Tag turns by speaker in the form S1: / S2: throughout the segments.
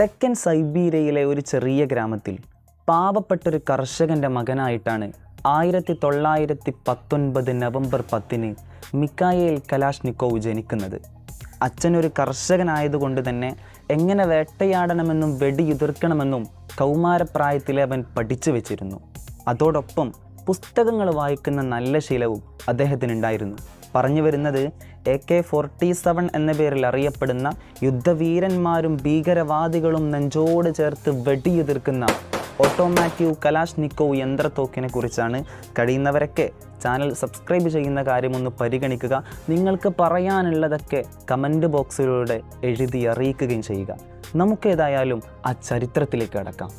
S1: തെക്കൻ സൈബീരിയയിലെ ഒരു ചെറിയ ഗ്രാമത്തിൽ പാവപ്പെട്ടൊരു കർഷകൻ്റെ മകനായിട്ടാണ് ആയിരത്തി തൊള്ളായിരത്തി പത്തൊൻപത് നവംബർ പത്തിന് മിക്കായേൽ കലാഷ്നിക്കോവ് ജനിക്കുന്നത് അച്ഛനൊരു കർഷകനായതുകൊണ്ട് തന്നെ എങ്ങനെ വേട്ടയാടണമെന്നും വെടിയുതിർക്കണമെന്നും കൗമാരപ്രായത്തിലെ അവൻ പഠിച്ചു വെച്ചിരുന്നു അതോടൊപ്പം പുസ്തകങ്ങൾ വായിക്കുന്ന നല്ല ശീലവും അദ്ദേഹത്തിനുണ്ടായിരുന്നു പറഞ്ഞു വരുന്നത് എ കെ ഫോർട്ടി സെവൻ എന്ന പേരിൽ അറിയപ്പെടുന്ന യുദ്ധവീരന്മാരും ഭീകരവാദികളും നെഞ്ചോട് ചേർത്ത് വെടിയുതിർക്കുന്ന ഓട്ടോമാറ്റീവ് കലാഷ്നിക്കോവ് യന്ത്രത്തോക്കിനെ കുറിച്ചാണ് കഴിയുന്നവരൊക്കെ ചാനൽ സബ്സ്ക്രൈബ് ചെയ്യുന്ന കാര്യമൊന്ന് പരിഗണിക്കുക നിങ്ങൾക്ക് പറയാനുള്ളതൊക്കെ കമൻറ്റ് ബോക്സിലൂടെ എഴുതി അറിയിക്കുകയും ചെയ്യുക നമുക്കേതായാലും ആ ചരിത്രത്തിലേക്ക് കടക്കാം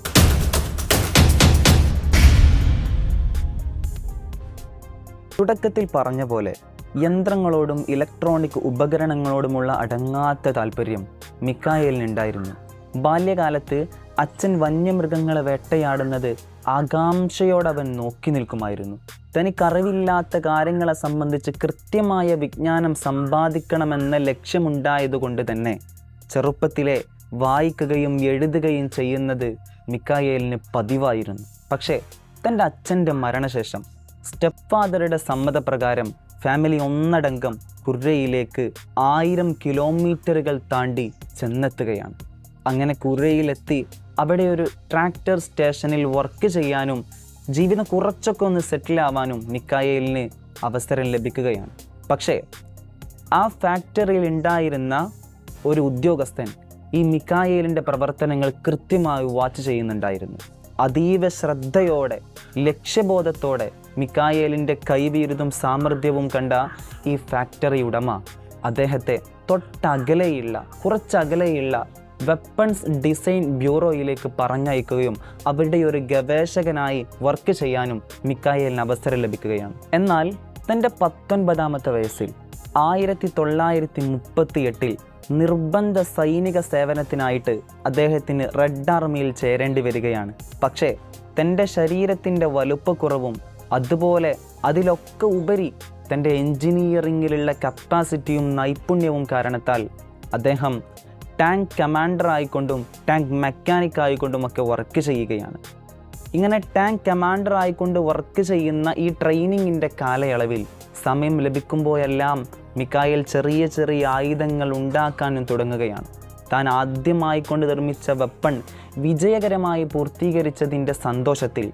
S1: തുടക്കത്തിൽ പറഞ്ഞ പോലെ യന്ത്രങ്ങളോടും ഇലക്ട്രോണിക് ഉപകരണങ്ങളോടുമുള്ള അടങ്ങാത്ത താല്പര്യം മിക്കായേലിനുണ്ടായിരുന്നു ബാല്യകാലത്ത് അച്ഛൻ വന്യമൃഗങ്ങളെ വേട്ടയാടുന്നത് ആകാംക്ഷയോടവൻ നോക്കി നിൽക്കുമായിരുന്നു തനിക്കറിവില്ലാത്ത കാര്യങ്ങളെ സംബന്ധിച്ച് കൃത്യമായ വിജ്ഞാനം സമ്പാദിക്കണമെന്ന ലക്ഷ്യമുണ്ടായതുകൊണ്ട് തന്നെ ചെറുപ്പത്തിലെ വായിക്കുകയും എഴുതുകയും ചെയ്യുന്നത് മിക്കായേലിന് പതിവായിരുന്നു പക്ഷേ തൻ്റെ അച്ഛൻ്റെ മരണശേഷം സ്റ്റെപ്പ് ഫാദറുടെ സമ്മതപ്രകാരം ഫാമിലി ഒന്നടങ്കം കുർരയിലേക്ക് ആയിരം കിലോമീറ്ററുകൾ താണ്ടി ചെന്നെത്തുകയാണ് അങ്ങനെ കുർരയിലെത്തി അവിടെ ഒരു ട്രാക്ടർ സ്റ്റേഷനിൽ വർക്ക് ചെയ്യാനും ജീവിതം കുറച്ചൊക്കെ ഒന്ന് സെറ്റിൽ ആവാനും മിക്കായേലിന് അവസരം ലഭിക്കുകയാണ് പക്ഷേ ആ ഫാക്ടറിയിൽ ഉണ്ടായിരുന്ന ഒരു ഉദ്യോഗസ്ഥൻ ഈ മിക്കായേലിൻ്റെ പ്രവർത്തനങ്ങൾ കൃത്യമായി വാച്ച് ചെയ്യുന്നുണ്ടായിരുന്നു അതീവ ശ്രദ്ധയോടെ ലക്ഷ്യബോധത്തോടെ മിക്കായേലിൻ്റെ കൈവീരുതും സാമർഥ്യവും കണ്ട ഈ ഫാക്ടറി ഉടമ അദ്ദേഹത്തെ തൊട്ടകലെയുള്ള കുറച്ചകലെയുള്ള വെപ്പൺസ് ഡിസൈൻ ബ്യൂറോയിലേക്ക് പറഞ്ഞയക്കുകയും അവിടെ ഒരു ഗവേഷകനായി വർക്ക് ചെയ്യാനും മിക്കായേലിന് അവസരം ലഭിക്കുകയാണ് എന്നാൽ തൻ്റെ പത്തൊൻപതാമത്തെ വയസ്സിൽ ആയിരത്തി തൊള്ളായിരത്തി മുപ്പത്തി എട്ടിൽ നിർബന്ധ സൈനിക സേവനത്തിനായിട്ട് അദ്ദേഹത്തിന് റെഡ് ആർമിയിൽ ചേരേണ്ടി വരികയാണ് പക്ഷേ തൻ്റെ ശരീരത്തിൻ്റെ വലുപ്പക്കുറവും അതുപോലെ അതിലൊക്കെ ഉപരി തൻ്റെ എൻജിനീയറിങ്ങിലുള്ള കപ്പാസിറ്റിയും നൈപുണ്യവും കാരണത്താൽ അദ്ദേഹം ടാങ്ക് കമാൻഡർ ആയിക്കൊണ്ടും ടാങ്ക് മെക്കാനിക് ആയിക്കൊണ്ടും ഒക്കെ വർക്ക് ചെയ്യുകയാണ് ഇങ്ങനെ ടാങ്ക് കമാൻഡർ ആയിക്കൊണ്ട് വർക്ക് ചെയ്യുന്ന ഈ ട്രെയിനിങ്ങിൻ്റെ കാലയളവിൽ സമയം ലഭിക്കുമ്പോഴെല്ലാം മിക്കായൽ ചെറിയ ചെറിയ ആയുധങ്ങൾ ഉണ്ടാക്കാനും തുടങ്ങുകയാണ് താൻ ആദ്യമായി കൊണ്ട് നിർമ്മിച്ച വെപ്പൺ വിജയകരമായി പൂർത്തീകരിച്ചതിൻ്റെ സന്തോഷത്തിൽ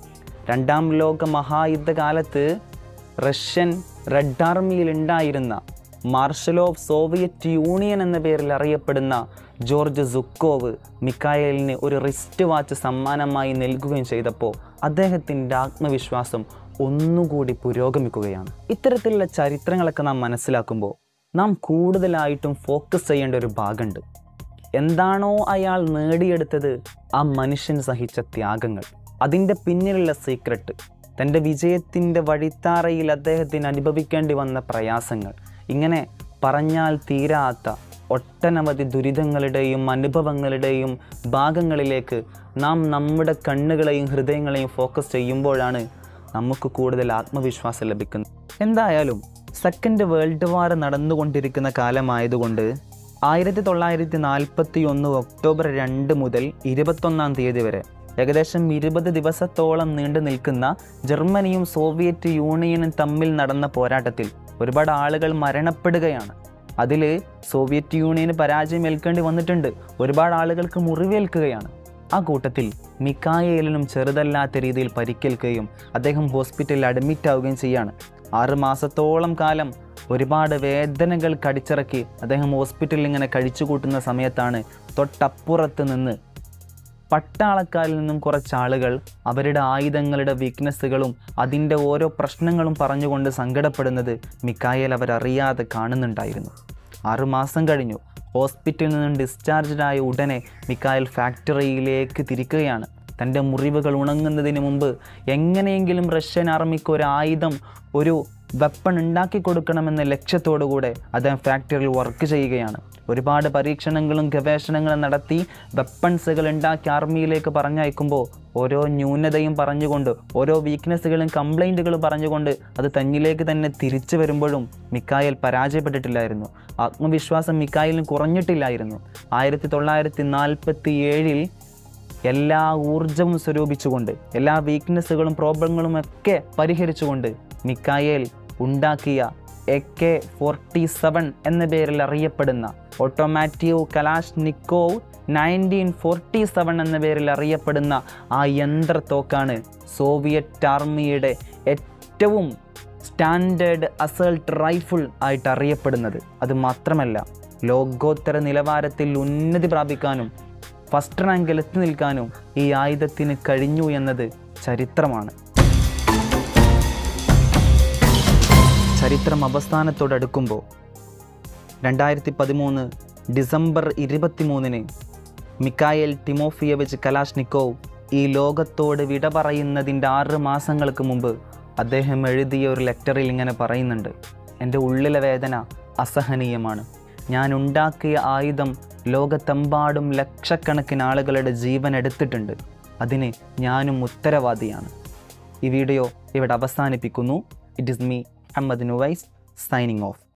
S1: രണ്ടാം ലോക മഹായുദ്ധകാലത്ത് റഷ്യൻ റെഡ് ആർമിയിൽ ഉണ്ടായിരുന്ന മാർഷൽ ഓഫ് സോവിയറ്റ് യൂണിയൻ എന്ന പേരിൽ അറിയപ്പെടുന്ന ജോർജ് സുക്കോവ് മിക്കായലിന് ഒരു റിസ്റ്റ് വാച്ച് സമ്മാനമായി നൽകുകയും ചെയ്തപ്പോൾ അദ്ദേഹത്തിൻ്റെ ആത്മവിശ്വാസം ഒന്നുകൂടി പുരോഗമിക്കുകയാണ് ഇത്തരത്തിലുള്ള ചരിത്രങ്ങളൊക്കെ നാം മനസ്സിലാക്കുമ്പോൾ നാം കൂടുതലായിട്ടും ഫോക്കസ് ചെയ്യേണ്ട ഒരു ഭാഗമുണ്ട് എന്താണോ അയാൾ നേടിയെടുത്തത് ആ മനുഷ്യൻ സഹിച്ച ത്യാഗങ്ങൾ അതിൻ്റെ പിന്നിലുള്ള സീക്രട്ട് തൻ്റെ വിജയത്തിൻ്റെ വഴിത്താറയിൽ അദ്ദേഹത്തിന് അനുഭവിക്കേണ്ടി വന്ന പ്രയാസങ്ങൾ ഇങ്ങനെ പറഞ്ഞാൽ തീരാത്ത ഒട്ടനവധി ദുരിതങ്ങളുടെയും അനുഭവങ്ങളുടെയും ഭാഗങ്ങളിലേക്ക് നാം നമ്മുടെ കണ്ണുകളെയും ഹൃദയങ്ങളെയും ഫോക്കസ് ചെയ്യുമ്പോഴാണ് നമുക്ക് കൂടുതൽ ആത്മവിശ്വാസം ലഭിക്കുന്നത് എന്തായാലും സെക്കൻഡ് വേൾഡ് വാർ നടന്നുകൊണ്ടിരിക്കുന്ന കാലമായതുകൊണ്ട് ആയിരത്തി തൊള്ളായിരത്തി നാൽപ്പത്തി ഒന്ന് ഒക്ടോബർ രണ്ട് മുതൽ ഇരുപത്തൊന്നാം തീയതി വരെ ഏകദേശം ഇരുപത് ദിവസത്തോളം നീണ്ടു നിൽക്കുന്ന ജർമ്മനിയും സോവിയറ്റ് യൂണിയനും തമ്മിൽ നടന്ന പോരാട്ടത്തിൽ ഒരുപാട് ആളുകൾ മരണപ്പെടുകയാണ് അതിൽ സോവിയറ്റ് യൂണിയന് പരാജയം ഏൽക്കേണ്ടി വന്നിട്ടുണ്ട് ഒരുപാട് ആളുകൾക്ക് മുറിവേൽക്കുകയാണ് ആ കൂട്ടത്തിൽ മിക്കായേലിനും ചെറുതല്ലാത്ത രീതിയിൽ പരിക്കേൽക്കുകയും അദ്ദേഹം ഹോസ്പിറ്റലിൽ അഡ്മിറ്റ് ആവുകയും ചെയ്യാണ് ആറ് മാസത്തോളം കാലം ഒരുപാട് വേദനകൾ കടിച്ചിറക്കി അദ്ദേഹം ഹോസ്പിറ്റലിൽ ഇങ്ങനെ കഴിച്ചു കൂട്ടുന്ന സമയത്താണ് തൊട്ടപ്പുറത്ത് നിന്ന് പട്ടാളക്കാരിൽ നിന്നും കുറച്ച് ആളുകൾ അവരുടെ ആയുധങ്ങളുടെ വീക്ക്നെസ്സുകളും അതിൻ്റെ ഓരോ പ്രശ്നങ്ങളും പറഞ്ഞുകൊണ്ട് സങ്കടപ്പെടുന്നത് മിക്കായേൽ അവരറിയാതെ കാണുന്നുണ്ടായിരുന്നു ആറുമാസം കഴിഞ്ഞു ഹോസ്പിറ്റലിൽ നിന്നും ഡിസ്ചാർജ്ഡ് ആയ ഉടനെ മിക്കായൽ ഫാക്ടറിയിലേക്ക് തിരിക്കുകയാണ് തൻ്റെ മുറിവുകൾ ഉണങ്ങുന്നതിന് മുമ്പ് എങ്ങനെയെങ്കിലും റഷ്യൻ ആർമിക്ക് ഒരു ആയുധം ഒരു വെപ്പൺ ഉണ്ടാക്കി കൊടുക്കണമെന്ന ലക്ഷ്യത്തോടു കൂടെ അദ്ദേഹം ഫാക്ടറിയിൽ വർക്ക് ചെയ്യുകയാണ് ഒരുപാട് പരീക്ഷണങ്ങളും ഗവേഷണങ്ങളും നടത്തി വെപ്പൺസുകൾ ഉണ്ടാക്കി ആർമിയിലേക്ക് പറഞ്ഞയക്കുമ്പോൾ ഓരോ ന്യൂനതയും പറഞ്ഞുകൊണ്ട് ഓരോ വീക്ക്നെസ്സുകളും കംപ്ലൈൻറ്റുകളും പറഞ്ഞുകൊണ്ട് അത് തന്നിലേക്ക് തന്നെ തിരിച്ചു വരുമ്പോഴും മിക്കായൽ പരാജയപ്പെട്ടിട്ടില്ലായിരുന്നു ആത്മവിശ്വാസം മിക്കായലിന് കുറഞ്ഞിട്ടില്ലായിരുന്നു ആയിരത്തി തൊള്ളായിരത്തി നാൽപ്പത്തി ഏഴിൽ എല്ലാ ഊർജവും സ്വരൂപിച്ചുകൊണ്ട് എല്ലാ വീക്ക്നെസ്സുകളും പ്രോബ്ലങ്ങളും ഒക്കെ പരിഹരിച്ചുകൊണ്ട് മിക്കായേൽ ഉണ്ടാക്കിയ എ കെ ഫോർട്ടി സെവൻ എന്ന പേരിൽ അറിയപ്പെടുന്ന ഓട്ടോമാറ്റീവ് Kalashnikov nineteen forty seven എന്ന പേരിൽ അറിയപ്പെടുന്ന ആ യന്ത്രത്തോക്കാണ് സോവിയറ്റ് ആർമിയുടെ ഏറ്റവും സ്റ്റാൻഡേർഡ് അസൾട്ട് റൈഫിൾ ആയിട്ട് അറിയപ്പെടുന്നത് അത് മാത്രമല്ല ലോകോത്തര നിലവാരത്തിൽ ഉന്നതി പ്രാപിക്കാനും ഫസ്റ്റ് റാങ്കിൽ എത്തി നിൽക്കാനും ഈ ആയുധത്തിന് കഴിഞ്ഞു എന്നത് ചരിത്രമാണ് ചരിത്രം അവസാനത്തോടടുക്കുമ്പോൾ രണ്ടായിരത്തി പതിമൂന്ന് ഡിസംബർ ഇരുപത്തിമൂന്നിന് മിക്കായേൽ ടിമോഫിയവിച്ച് കലാഷ്നിക്കോവ് ഈ ലോകത്തോട് വിട പറയുന്നതിൻ്റെ ആറ് മാസങ്ങൾക്ക് മുമ്പ് അദ്ദേഹം എഴുതിയ ഒരു ലെറ്ററിൽ ഇങ്ങനെ പറയുന്നുണ്ട് എൻ്റെ ഉള്ളിലെ വേദന അസഹനീയമാണ് ഞാൻ ഉണ്ടാക്കിയ ആയുധം ലോകത്തെമ്പാടും ലക്ഷക്കണക്കിന് ആളുകളുടെ ജീവൻ എടുത്തിട്ടുണ്ട് അതിന് ഞാനും ഉത്തരവാദിയാണ് ഈ വീഡിയോ ഇവിടെ അവസാനിപ്പിക്കുന്നു it is me Ahmed Nuvais signing of